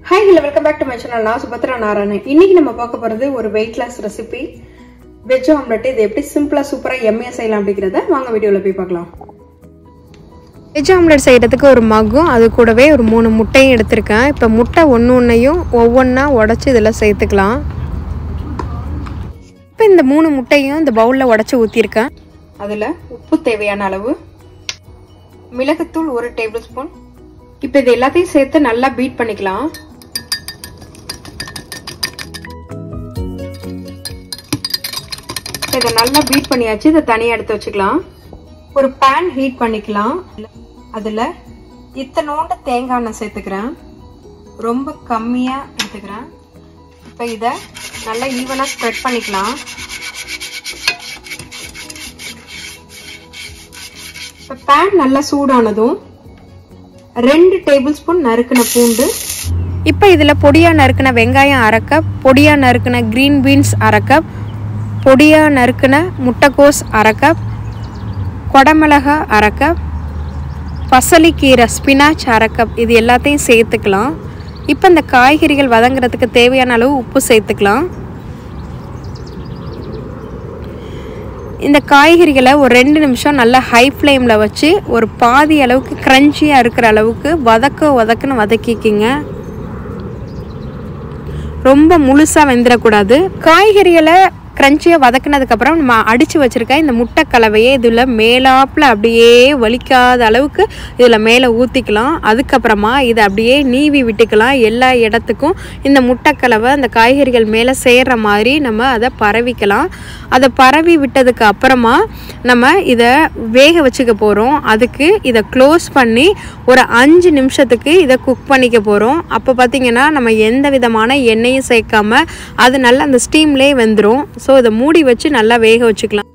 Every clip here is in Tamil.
Hi hello welcome back to my channel நான் சுபத்ரா நாராயணன் இன்னைக்கு நம்ம பார்க்க போறது ஒரு weight loss recipe veg omelette இது எப்படி சிம்பிளா சூப்பரா எம்மியா செய்யலாம் அப்படிங்கறத வாங்க வீடியோல போய் பார்க்கலாம் வெஜ் ஆம்லெட் செய்கிறதுக்கு ஒரு மகும் அது கூடவே ஒரு மூணு முட்டையும் எடுத்திருக்கேன் இப்போ முட்டை ஒன்று ஒன்றையும் ஒவ்வொன்றா உடச்சி இதில் சேர்த்துக்கலாம் இப்போ இந்த மூணு முட்டையும் இந்த பவுலில் உடச்சி ஊற்றிருக்கேன் அதுல உப்பு தேவையான அளவு மிளகுத்தூள் ஒரு டேபிள் ஸ்பூன் இப்போ இது எல்லாத்தையும் சேர்த்து நல்லா பீட் பண்ணிக்கலாம் இதை நல்லா பீட் பண்ணியாச்சு இதை தனியாக எடுத்து வச்சுக்கலாம் ஒரு பேன் ஹீட் பண்ணிக்கலாம் அதில் இத்தனோண்டு தேங்காய் எண்ணெய் சேர்த்துக்கிறேன் ரொம்ப கம்மியாக எடுத்துக்கிறேன் இப்போ இதை நல்லா ஈவனாக ஸ்ப்ரெட் பண்ணிக்கலாம் இப்போ பேன் நல்லா சூடானதும் ரெண்டு டேபிள் ஸ்பூன் நறுக்கின பூண்டு இப்போ இதில் பொடியாக நறுக்கின வெங்காயம் அரை கப் பொடியாக நறுக்கின க்ரீன் பீன்ஸ் அரை கப் பொடியாக நறுக்கின முட்டைக்கோஸ் அரை கப் கொடமிளகா அரை கப் பசலிக்கீரை ஸ்பினாச் அரை கப் இது எல்லாத்தையும் சேர்த்துக்கலாம் இப்போ இந்த காய்கறிகள் வதங்குறதுக்கு தேவையான அளவு உப்பு சேர்த்துக்கலாம் இந்த காய்கறிகளை ஒரு ரெண்டு நிமிஷம் நல்லா ஹை ஃப்ளேமில் வச்சு ஒரு பாதி அளவுக்கு க்ரன்ச்சியாக இருக்கிற அளவுக்கு வதக்க வதக்குன்னு வதக்கிக்கிங்க ரொம்ப முழுசாக வெந்துடக்கூடாது காய்கறிகளை க்ரன்ச்சியாக வதக்குனதுக்கப்புறம் நம்ம அடித்து வச்சுருக்க இந்த முட்டை கலவையை இதில் மேலாப்பில் அப்படியே வலிக்காத அளவுக்கு இதில் மேலே ஊற்றிக்கலாம் அதுக்கப்புறமா இதை அப்படியே நீவி விட்டுக்கலாம் எல்லா இடத்துக்கும் இந்த முட்டை கலவை அந்த காய்கறிகள் மேலே சேர்கிற மாதிரி நம்ம அதை பரவிக்கலாம் அதை பரவி விட்டதுக்கு அப்புறமா நம்ம இதை வேக வச்சுக்க போகிறோம் அதுக்கு இதை க்ளோஸ் பண்ணி ஒரு அஞ்சு நிமிஷத்துக்கு இதை குக் பண்ணிக்க போகிறோம் அப்போ பார்த்திங்கன்னா நம்ம எந்த விதமான எண்ணெயும் சேர்க்காம அது நல்லா அந்த ஸ்டீம்லேயே வெந்துடும் ஸோ இதை மூடி வச்சு நல்லா வேக வச்சுக்கலாம்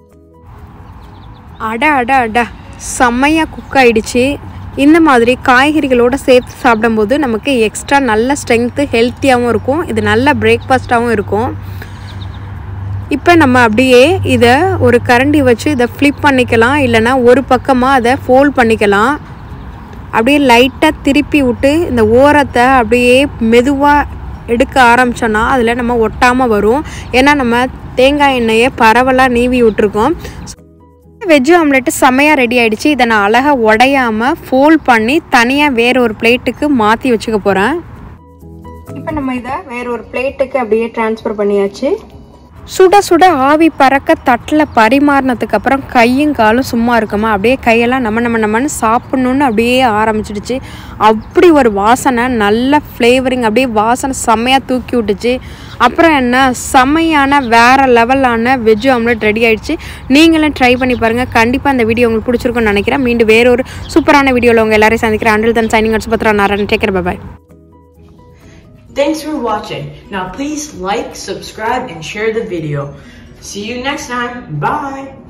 அட அட அட செம்மையாக குக் ஆயிடுச்சு இந்த மாதிரி காய்கறிகளோடு சேர்த்து சாப்பிடும்போது நமக்கு எக்ஸ்ட்ரா நல்ல ஸ்ட்ரென்த்து ஹெல்த்தியாகவும் இருக்கும் இது நல்ல பிரேக்ஃபாஸ்ட்டாகவும் இருக்கும் இப்போ நம்ம அப்படியே இதை ஒரு கரண்டி வச்சு இதை ஃப்ளிப் பண்ணிக்கலாம் இல்லைனா ஒரு பக்கமாக அதை ஃபோல்ட் பண்ணிக்கலாம் அப்படியே லைட்டாக திருப்பி விட்டு இந்த ஓரத்தை அப்படியே மெதுவாக எடுக்க ஆரம்பித்தோன்னா அதில் நம்ம ஒட்டாமல் வரும் ஏன்னா நம்ம தேங்காய் எண்ணெயை பரவலாக நீவி விட்டுருக்கோம் வெஜ் ஆம்லெட்டு செம்மையாக ரெடி ஆகிடுச்சு இதை நான் அழகாக உடையாமல் ஃபோல்ட் பண்ணி தனியாக வேறு ஒரு பிளேட்டுக்கு மாற்றி வச்சுக்க போகிறேன் இப்போ நம்ம இதை வேற ஒரு பிளேட்டுக்கு அப்படியே டிரான்ஸ்ஃபர் பண்ணியாச்சு சுட சுட ஆவி பறக்க தட்டில் பரிமாறினதுக்கு அப்புறம் கையும் காலும் சும்மா இருக்குமா அப்படியே கையெல்லாம் நம்ம நம்ம நம்மன்னு சாப்பிட்ணுன்னு அப்படியே ஆரம்பிச்சிடுச்சு அப்படி ஒரு வாசனை நல்ல ஃப்ளேவரிங் அப்படியே வாசனை செம்மையாக தூக்கி விட்டுச்சு அப்புறம் என்ன செம்மையான வேறு லெவலான வெஜ் ஆம்லெட் ரெடி ஆயிடுச்சு நீங்களும் ட்ரை பண்ணி பாருங்கள் கண்டிப்பாக அந்த வீடியோ உங்களுக்கு பிடிச்சிருக்கும்னு நினைக்கிறேன் மீண்டும் வேற ஒரு சூப்பரான வீடியோவில் உங்கள் எல்லாரையும் சந்திக்கிறேன் until then signing at Subhadra Narayan take care bye Thanks for watching. Now please like, subscribe, and share the video. See you next time. Bye.